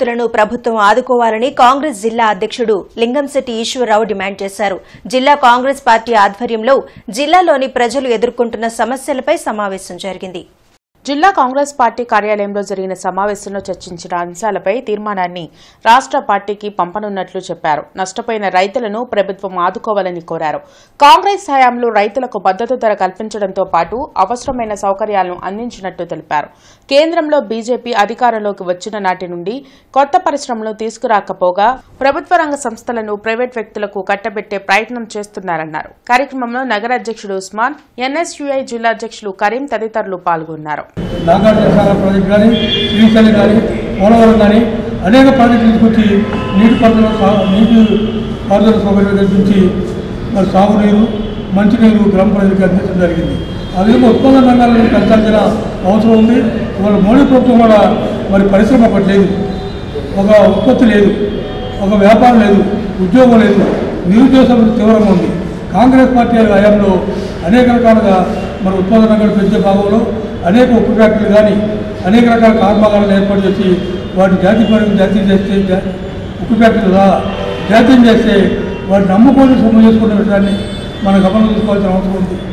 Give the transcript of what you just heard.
వ్యాధిగ్రస్తులను ప్రభుత్వం ఆదుకోవాలని కాంగ్రెస్ జిల్లా అధ్యక్షుడు లింగంశెట్టి ఈశ్వరరావు డిమాండ్ చేశారు జిల్లా కాంగ్రెస్ పార్టీ ఆధ్వర్యంలో జిల్లాలోని ప్రజలు ఎదుర్కొంటున్న సమస్యలపై సమావేశం జరిగింది జిల్లా కాంగ్రెస్ పార్టీ కార్యాలయంలో జరిగిన సమావేశంలో చర్చించిన అంశాలపై తీర్మానాన్ని రాష్ట్ర పార్టీకి పంపనున్నట్లు చెప్పారు నష్టపోయిన రైతులను ప్రభుత్వం ఆదుకోవాలని కోరారు కాంగ్రెస్ హయాంలో రైతులకు మద్దతు ధర కల్పించడంతో పాటు అవసరమైన సౌకర్యాలను అందించినట్టు తెలిపారు కేంద్రంలో బీజేపీ అధికారంలోకి వచ్చిన నాటి నుండి కొత్త పరిశ్రమలు తీసుకురాకపోగా ప్రభుత్వ రంగ సంస్థలను ప్రైవేట్ వ్యక్తులకు కట్టబెట్టే ప్రయత్నం చేస్తున్నారన్నారు కార్యక్రమంలో నగర అధ్యక్షుడు ఉస్మాన్ ఎన్ఎస్యుఐ జిల్లా అధ్యక్షులు కరీం తదితరులు పాల్గొన్నారు నాగార్జున సాగర్ ప్రాజెక్ట్ కానీ శ్రీశైలం కానీ పోలవరం కానీ అనేక ప్రాజెక్టులు తీసుకొచ్చి నీటి పారుదల సా- నీటి పారుదల సౌకర్యం కల్పించి మరి సాగునీరు మంచినీరు గ్రామ ప్రజలకు అందించడం జరిగింది అదేవిధంగా ఉత్పాదన రంగాలను పెంచాల్సిన అవసరం ఉంది ఇవాళ మోడీ ప్రభుత్వం కూడా మరి పరిశ్రమ ఒకటి లేదు ఒక ఉత్పత్తి లేదు ఒక వ్యాపారం లేదు ఉద్యోగం లేదు నిరుద్యోగం తీవ్రంగా ఉంది కాంగ్రెస్ పార్టీ హయాంలో అనేక రకాలుగా మన ఉత్పాదన రంగాలు పెంచే భాగంలో అనేక ఉక్కు ఫ్యాక్టరీలు కానీ అనేక రకాల కర్మాగారాలు ఏర్పాటు చేసి వాటి జాతి పరంగా జాతీయం చేస్తే జా- ఉక్కు ఫ్యాక్టరీలు ద్వారా జాతీయం చేస్తే వాటిని నమ్ముకొని సొమ్ము చేసుకునే విషయాన్ని మన గమనం తీసుకోవాల్సిన అవసరం ఉంది